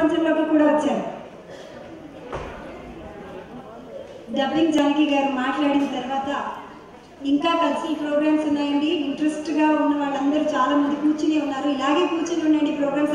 ప్రపంచంలోకి కూడా వచ్చారు డబ్బింగ్ జానకి గారు మాట్లాడిన తర్వాత ఇంకా కల్చరల్ ప్రోగ్రామ్స్ ఉన్నాయండి ఇంట్రెస్ట్ గా ఉన్న వాళ్ళందరూ చాలా మంది కూర్చుని ఉన్నారు ఇలాగే కూర్చుని ఉండండి ప్రోగ్రామ్స్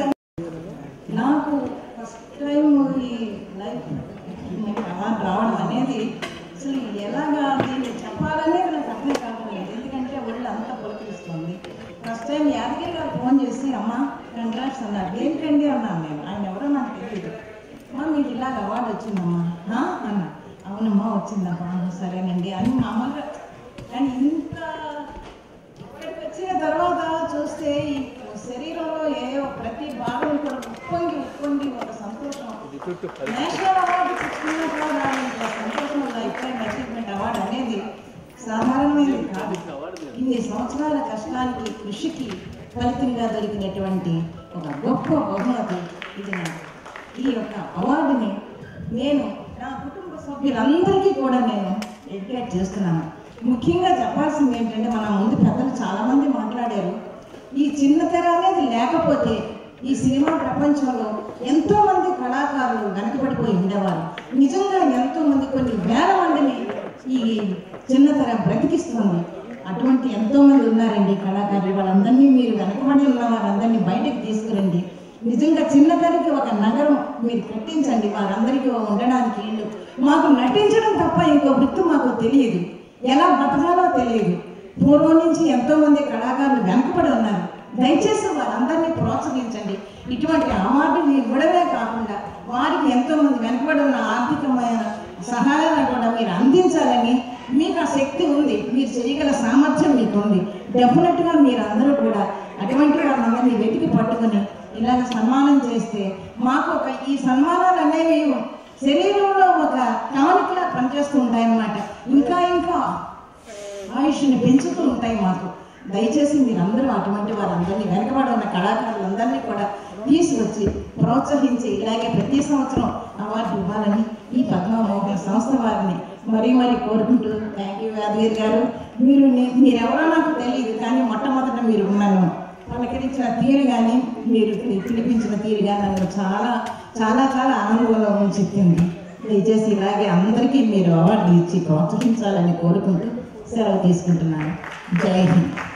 నాకు ఫస్ట్ టైం ఈ లైఫ్ అవార్డు రావడం అనేది అసలు ఎలాగా దీన్ని చెప్పాలనేది నాకు అర్థం కావడం లేదు ఎందుకంటే ఒళ్ళు అంతా పులకరిస్తుంది ఫస్ట్ టైం యాదగిరి గారు ఫోన్ చేసి అమ్మ కంగ్రాట్స్ అన్నారు ఏంటండి అన్నాను నేను ఆయన ఎవరో నాకు తెలియదు అమ్మ మీకు ఇలాగ అవార్డు వచ్చిందమ్మా "ఆ?" అన్నా అవునమ్మా వచ్చిందమ్మా సరేనండి అని మామూలుగా కానీ ఇంత ఇక్కడికి వచ్చిన తర్వాత చూస్తే ఈ శరీరంలో ఏ ప్రతి భాగం కూడా ఉప్పొంగి ఉప్పొంగి ఒక సంతోషం నేషనల్ అవార్డు తెచ్చుకున్నా కూడా దానికి ఆ సంతోషం లైఫ్ టైం అచీవ్మెంట్ అవార్డు అనేది సాధారణమైనది కాదు ఇన్ని సంవత్సరాల కష్టానికి కృషికి ఫలితంగా దొరికినటువంటి ఒక గొప్ప బహుమతి ఇది నాకు ఈ యొక్క అవార్డుని నేను నా కుటుంబ సభ్యులందరికీ కూడా నేను డెడికేట్ చేస్తున్నాను ముఖ్యంగా చెప్పాల్సింది ఏంటంటే మన ముందు పెద్దలు చాలా మంది మాట్లాడారు ఈ చిన్న తెర అనేది లేకపోతే ఈ సినిమా ప్రపంచంలో ఎంతో మంది కళాకారులు వెనకబడిపోయి ఉండేవారు నిజంగా ఎంతో మంది కొన్ని వేల మందిని ఈ చిన్న తెర బ్రతికిస్తుంది అటువంటి ఎంతో మంది ఉన్నారండి కళాకారులు వాళ్ళందరినీ మీరు వెనకబడి ఉన్న వారందరినీ బయటకు తీసుకురండి నిజంగా చిన్న తెరకి ఒక నగరం మీరు కట్టించండి వారందరికీ ఉండడానికి ఇల్లు మాకు నటించడం తప్ప ఇంకో వృత్తి మాకు తెలియదు ఎలా బతకాలో తెలియదు పూర్వం నుంచి ఎంతో మంది కళాకారులు వెనకబడి ఉన్నారు దయచేసి వారందరినీ ప్రోత్సహించండి ఇటువంటి అవార్డులు ఇవ్వడమే కాకుండా వారికి ఎంతో మంది వెనకబడి ఉన్న ఆర్థికమైన సహాయాన్ని కూడా మీరు అందించాలని మీకు ఆ శక్తి ఉంది మీరు చేయగల సామర్థ్యం మీకు ఉంది డెఫినెట్గా మీరు అందరూ కూడా అటువంటి వాళ్ళందరినీ వెతికి పట్టుకుని ఇలాగ సన్మానం చేస్తే మాకు ఒక ఈ సన్మానాలు అనేవి శరీరంలో ఒక టానిక్లా పనిచేస్తూ ఉంటాయన్నమాట ఇంకా ఇంకా ఆయుష్ని పెంచుతూ ఉంటాయి మాకు దయచేసి మీరందరూ అటువంటి వారందరినీ వెనకబడి ఉన్న కళాకారులందరినీ కూడా తీసుకొచ్చి ప్రోత్సహించి ఇలాగే ప్రతి సంవత్సరం అవార్డు ఇవ్వాలని ఈ పద్మమోహన్ సంస్థ వారిని మరీ మరీ కోరుకుంటూ థ్యాంక్ యూ యాదగిరి గారు మీరు నే- మీరెవరో నాకు తెలియదు కానీ మొట్టమొదట మీరు నన్ను పలకరించిన తీరు కానీ మీరు పి- పిలిపించిన తీరు కానీ నన్ను చాలా చాలా చాలా ఆనందంలో ఉంచింది దయచేసి ఇలాగే అందరికీ మీరు అవార్డు ఇచ్చి ప్రోత్సహించాలని కోరుకుంటూ సెలవు తీసుకుంటున్నాను జై హింద్